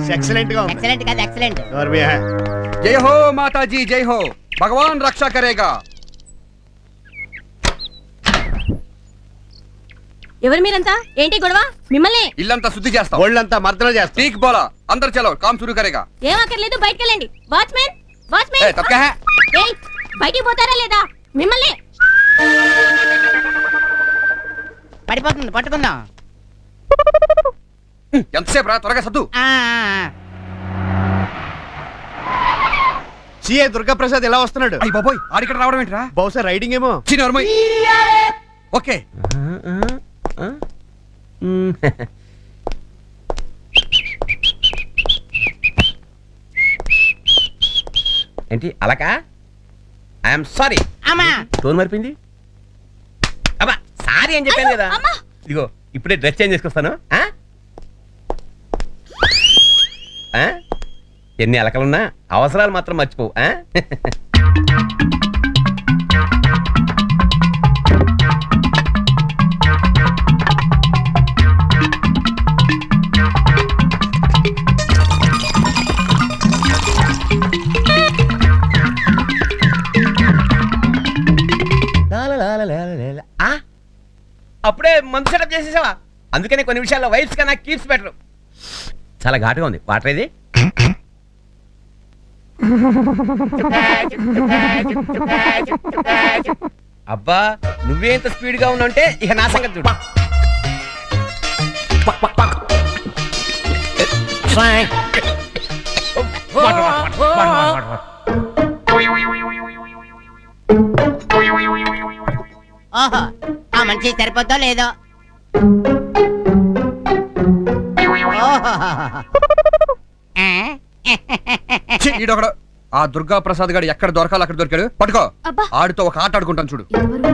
Excellent గా ఉంది excellent కాదు ఎక్సలెంట్ నోర్మియా. జై హో మాతాజీ జై హో భగవాన్ రక్షా కరేగా ఎవరు మీరంతా ఏంటి గొడవ మిమ్మల్ని ఇల్లంతా శుద్ధి చేస్తాం ఒళ్ళంతా మర్దన చేస్తా టీక్ బోలా అందరు చలో కామ్ శురు కరేగా ఏం అక్కర్లేదు బయటకు వెళ్ళండి వాచ్మెన్ ఏ వాచ్మెన్ తప్పకా హై ఏయ్ బయటికి పోతారా లేదా మిమ్మల్ని పడిపోతుంది పట్టుకుందాం ఎంతసేపు రా త్వరగా సద్దు ఆ, ఆ, ఆ. సిఏ దుర్గాప్రసాద్ ఎలా వస్తున్నాడు అయ్యి బాబోయ్ ఆడిక్కడ రావడం ఏంట్రా బహుశా రైడింగ్ ఏమో చిన్నోర్మయ్ ఓకే ఏంటి అలకా ఐఎమ్ సారీ అమ్మా టోన్ మరిపింది అబ్బా సారీ అని చెప్పాను కదా అమ్మా ఇదిగో ఇప్పుడే డ్రెస్ చేంజ్ చేసుకొస్తాను ఆ? ఆ? ఎన్ని అలకలున్నా అవసరాలు మాత్రం మర్చిపోవు ఆ? లాలలాలలాలలాల. ఆ? అప్పుడే మందు సెటప్ చేసేసావా అందుకనే కొన్ని విషయాల్లో వైఫ్స్ కన్నా కీప్స్ బెటర్ చాలా ఘాటుగా ఉంది వాటర్ ఇది అబ్బా నువ్వే ఇంత స్పీడ్ గా ఉన్నావంటే ఇక నా సంగతి చూడు water, water, water, water, water. ఓహో ఆ మనిషి సరిపోద్దో లేదో ఓహో ఆ? ఛీ, ఈడొకడు ఆ దుర్గా ప్రసాద్ గారు ఎక్కడ దొరకాలి అక్కడ దొరికాడు పట్టుకో అబ్బా. ఆడితో ఒక ఆట ఆడుకుంటాను చూడు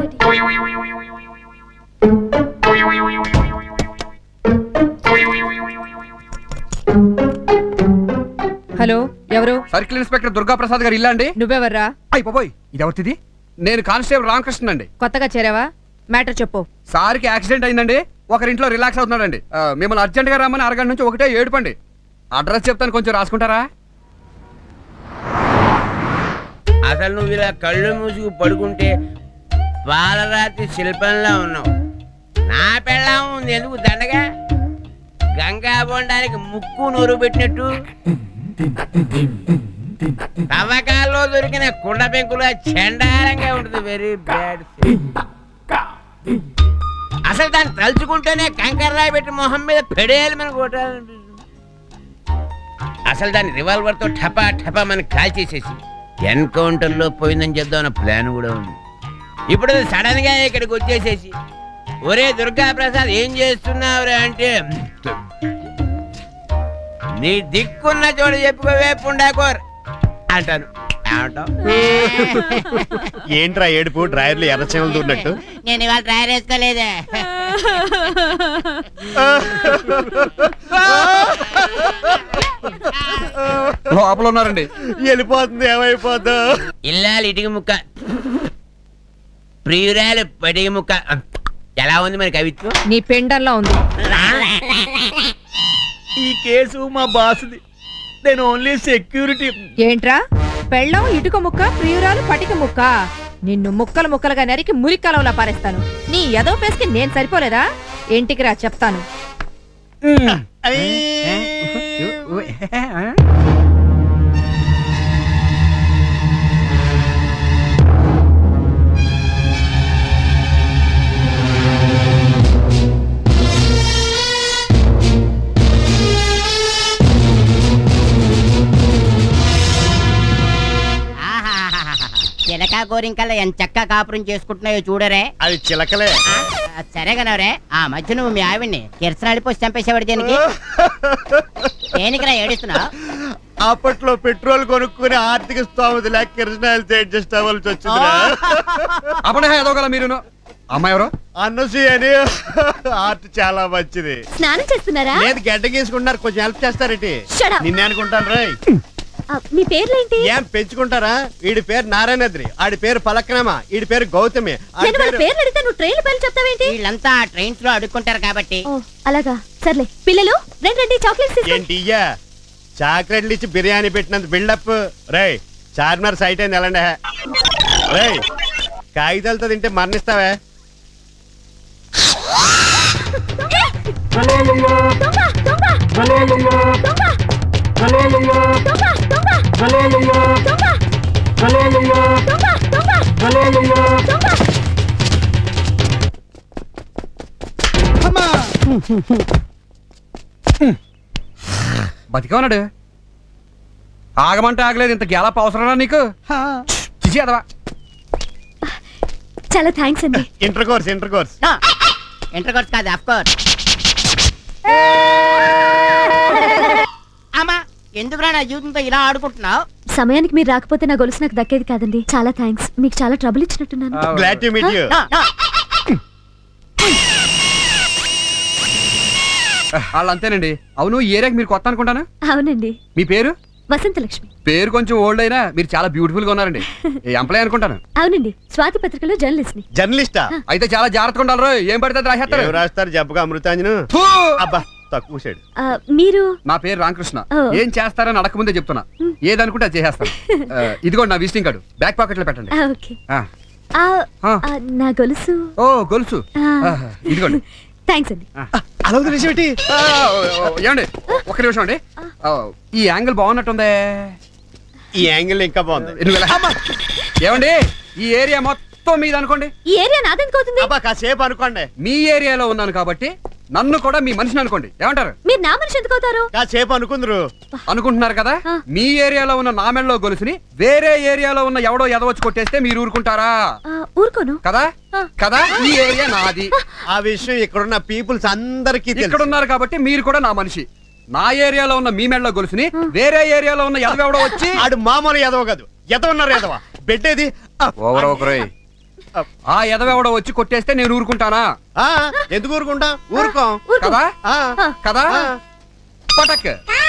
హలో ఎవరు సర్కిల్ ఇన్స్పెక్టర్ దుర్గా ప్రసాద్ గారు ఇల్లా అండి నువ్వెవర్రా అయ్యి బాబోయ్ ఇది ఎవరిది నేను కానిస్టేబుల్ రామకృష్ణ అండి కొత్తగా చేరావా మ్యాటర్ చెప్పు సార్కి యాక్సిడెంట్ అయిందండి ఒకరింట్లో రిలాక్స్ అవుతున్నాడండి ఆ, మిమ్మల్ని అర్జెంట్ గా రమ్మని అరగంట నుంచి ఒకటే ఏడుపండి అడ్రస్ చెప్తాను కొంచెం రాసుకుంటారా అసలు నువ్వు ఇలా కళ్ళు మూసుకు పడుకుంటే పాలరాతి శిల్పంలా ఉన్నావు నా పెళ్ళాం ఉంది ఎందుకు దండగా గంగా బొండానికి ముక్కు నూరు పెట్టినట్టు తవ్వకాల్లో దొరికిన కుండ పెంకుల చండాలంగా ఉంటుంది వెరీ బ్యాడ్ అసలు దాన్ని తలుచుకుంటేనే కంకర్రాయి పెట్టి మొహం మీద పెడేయాలి మన కొట్టాలనిపిస్తుంది అసలు దాన్ని రివాల్వర్ తో టపా టపా మన కాల్ చేసేసి ఎన్కౌంటర్ లో పోయిందని చెప్దామన్న ప్లాన్ కూడా ఉంది ఇప్పుడు సడన్ గా ఇక్కడికి వచ్చేసేసి ఒరే దుర్గా ప్రసాద్ ఏం చేస్తున్నావురా అంటే నీ దిక్కున్న చోటు చెప్పుకోవే పుండాకోర్ అంటాను ఏమంటావ్? ఏంట్రా ఏడుపు డ్రైవర్లు ఎర్రచేమలు దూరినట్టు నేను ఇవాళ డ్రైవర్ వేసుకోలేదే లోపల ఉన్నారండి వెళ్ళిపోతుంది ఏమైపోద్దు ఇల్లాలి ఇటుక ముక్క ప్రియురాలు పడిగ ముక్క ఎలా ఉంది మరి కవిత్వం నీ పెండల్లో ఉంది ఈ కేసు మా బాసుది నేను ఓన్లీ సెక్యూరిటీ ఏంట్రా పెళ్ళం ఇటుక ముక్క ప్రియురాలు పటిక ముక్క నిన్ను ముక్కలు ముక్కలుగా నరికి మురికలవలా పారేస్తాను నీ ఎదో పేస్కి నేను సరిపోలేదా ఇంటికి రా చెప్తాను ఆహాహాహాహా. చిలక గోరింకల్లా ఎంత చక్క కాపురం చేసుకుంటున్నాయో చూడరే అది చిలకలే ఆ, ఆ, సరే కనవరే ఆ మధ్య నువ్వు మీ ఆవిడ్ని కిరసనాడి పోసి చంపేసేవాడు దేనికి దేనికిరా ఏడుస్తున్నావు అప్పట్లో పెట్రోల్ కొనుక్కుని ఆర్థిక స్తోమత లేక కిరసనాయలు అడ్జస్ట్ అవ్వాల్సి వచ్చిందిరా అప్పుడే ఎదవగల మీరును అమ్మాయి ఎవరు అన్నసి అని ఆర్ట్ చాలా మంచిది స్నానం చేస్తున్నారా లేదు గడ్డ గీసుకుంటున్నారు కొంచెం హెల్ప్ చేస్తారేటి Shut up. నిన్నే అనుకుంటాను రాయ్ ఆ, మీ పేర్లేంటి ఏం పెంచుకుంటారా వీడి పేరు నారాయణద్రి ఆడి పేరు పలక్నమ వీడి పేరు గౌతమి ఆడి నేను వాళ్ళ పేరు పేర్లు అడిగితే నువ్వు ట్రైన్ పేర్లు చెప్తావేంటి వీళ్ళంతా ట్రైన్స్ లో అడుక్కుంటారు కాబట్టి ఓ అలాగా సర్లే పిల్లలు రండి రండి చాక్లెట్స్ తీసుకోండి ఏంటి ఇయ్యా చాక్లెట్లు ఇచ్చి బిర్యానీ పెట్టినంత బిల్డప్ రేయ్ చార్మినార్ సైట్ అయింది ఎలాండే రేయ్ కాగితాలతో తింటే మరణిస్తావే బతికే ఉన్నాడు ఆగమంటే ఆగలేదు ఇంత గ్యాలప్ అవసరమా నీకు చిచి అదవా చాలా థ్యాంక్స్ అండి intercourse intercourse intercourse కాదు అఫ్ కోర్స్ అమ్మా ఎందుకురా నా జీవితంతో ఇలా ఆడుకుంటున్నావు సమయానికి మీరు రాకపోతే నా గొలుసు నాకు దక్కేది కాదండి చాలా థ్యాంక్స్ మీకు చాలా ట్రబుల్ ఇచ్చినట్టున్నాను గ్లాడ్ టు మీట్ యూ వాళ్ళు అంతేనండి అవును ఈ ఏరియాకి మీరు కొత్త అనుకుంటాను అవునండి మీ పేరు వసంత లక్ష్మి పేరు కొంచెం ఓల్డ్ అయినా మీరు చాలా బ్యూటిఫుల్ గా ఉన్నారండి ఎంప్లాయ్ అనుకుంటాను అవునండి స్వాతి పత్రికలో జర్నలిస్ట్ ని జర్నలిస్టా అయితే చాలా జాగ్రత్తగా ఉండాలి రోయ్. ఏం పడితే అది రాసేస్తారు ఏం రాస్తారు జబ్బగా అమృతాంజను ఫూ! అబ్బా తక్కువ సైడ్ ఆ, మీరు నా పేరు రామకృష్ణ ఓ. ఏం చేస్తారని అడగకముందే చెప్తున్నా ఏదనుకుంటే అది చేసేస్తాను ఆ, ఇదిగోండి నా విజిటింగ్ కార్డు బ్యాక్ పాకెట్ లో పెట్టండి ఆ, ఓకే ఆ. ఆ, ఆ. ఆ, నా గొలుసు ఓ గొలుసు ఆ. ఆ, ఇదిగోండి థ్యాంక్స్ అండి అలా తెలిసి ఆ, ఓ, ఓ, ఏమండి ఒక్క నిమిషం అండి ఆ, ఈ యాంగిల్ బాగున్నట్టుందే ఈ యాంగిల్ ఇంకా బాగుంది నువ్వు ఎలా- ఏమండి ఈ ఏరియా మొత్తం మీద అనుకోండి ఈ ఏరియా నాదెందుకు అవుతుంది అబ్బా కాసేపు అనుకోండి మీ ఏరియాలో ఉన్నాను కాబట్టి నన్ను కూడా మీ మనిషిని అనుకోండి ఏమంటారు మీరు నా మనిషి ఎందుకు అవుతారు కాసేపు అనుకుందరు అనుకుంటున్నారు కదా ఆ. మీ ఏరియాలో ఉన్న నామెళ్ళలో గొలుసుని వేరే ఏరియాలో ఉన్న ఎవడో ఎదవచ్చి కొట్టేస్తే మీరు ఊరుకుంటారా ఆ, ఊరుకోను కదా ఆ. కదా ఈ ఏరియా నాది ఆ విషయం ఇక్కడున్న పీపుల్స్ అందరికీ ఇక్కడ తెలుసు ఉన్నారు కాబట్టి మీరు కూడా నా మనిషి నా ఏరియాలో ఉన్న మీ మెళ్ళలో గొలుసుని వేరే ఏరియాలో ఉన్న ఎదవెవడో వచ్చి ఆడు మామూలు ఎదవ కాదు ఎదవ ఉన్నారు ఎదవ బెడ్డేది ఓవర్ ఒకరోయ్ ఆ ఎదవెవడో వచ్చి కొట్టేస్తే నేను ఊరుకుంటానా ఆ, ఎందుకు ఊరుకుంటా ఊరుకోం ఊరుకో కదా ఆ, కదా ఆ. పటక్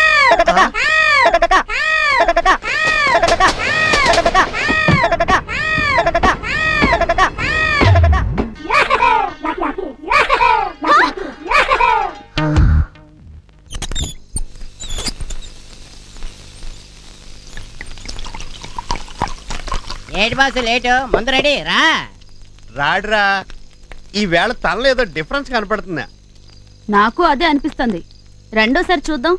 ఏటి బాసు లేటు ముందు రెడీ రా రాడురా ఈ వేళ తనలో ఏదో డిఫరెన్స్ కనపడుతుంది నాకు అదే అనిపిస్తుంది రెండోసారి చూద్దాం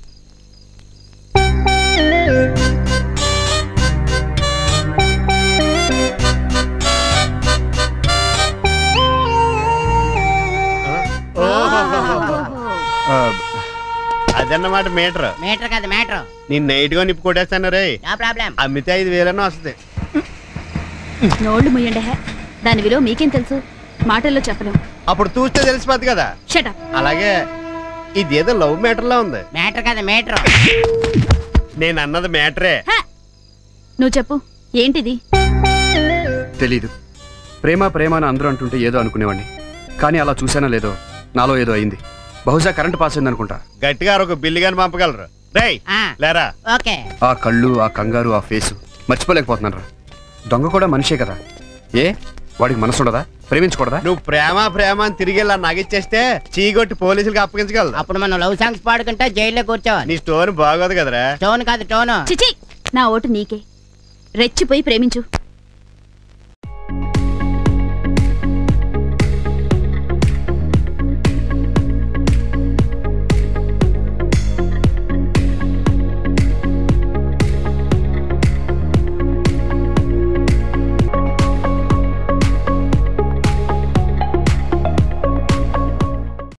అదన్నమాట మీటర్ మీటర్ కాదు మ్యాటర్ నేను నైట్ గా నిప్పు కొట్టేస్తాను రే నో ప్రాబ్లం అమ్మితే ఐదు వేలన్నా వస్తుంది నోళ్ళు ముయ్యండి హే దాని విలువ మీకేం తెలుసు మాటల్లో చెప్పలేం అప్పుడు చూస్తే తెలిసిపోద్ది కదా షటప్ అలాగే ఇదేదో లవ్ మ్యాటర్ లా ఉంది మ్యాటర్ కాదు మీటర్ నేను అన్నది మ్యాటరే నువ్వు చెప్పు ఏంటిది తెలీదు ప్రేమ ప్రేమ అని అందరూ అంటుంటే ఏదో అనుకునేవాడిని కానీ అలా చూసానో లేదో నాలో ఏదో అయింది బహుశా కరెంట్ పాస్ అయింది అనుకుంటా గట్టిగా ఒక బిల్లు గాని పంపగలరు రేయ్ ఆ. లేరా ఓకే ఆ కళ్ళు ఆ కంగారు ఆ ఫేసు మర్చిపోలేకపోతున్నాను రా దొంగ కూడా మనిషే కదా ఏ వాడికి మనసు ఉండదా ప్రేమించకూడదా నువ్వు ప్రేమ ప్రేమ అని తిరిగి ఇలా నగిచ్చేస్తే చీగొట్టి పోలీసులకు అప్పగించగలదు అప్పుడు మనం లవ్ సాంగ్స్ పాడుకుంటే జైల్లో కూర్చోవాలి నీ స్టోరీ బాగోదు కదరా టోన్ కాదు టోను చిచి నా ఓటు నీకే రెచ్చిపోయి ప్రేమించు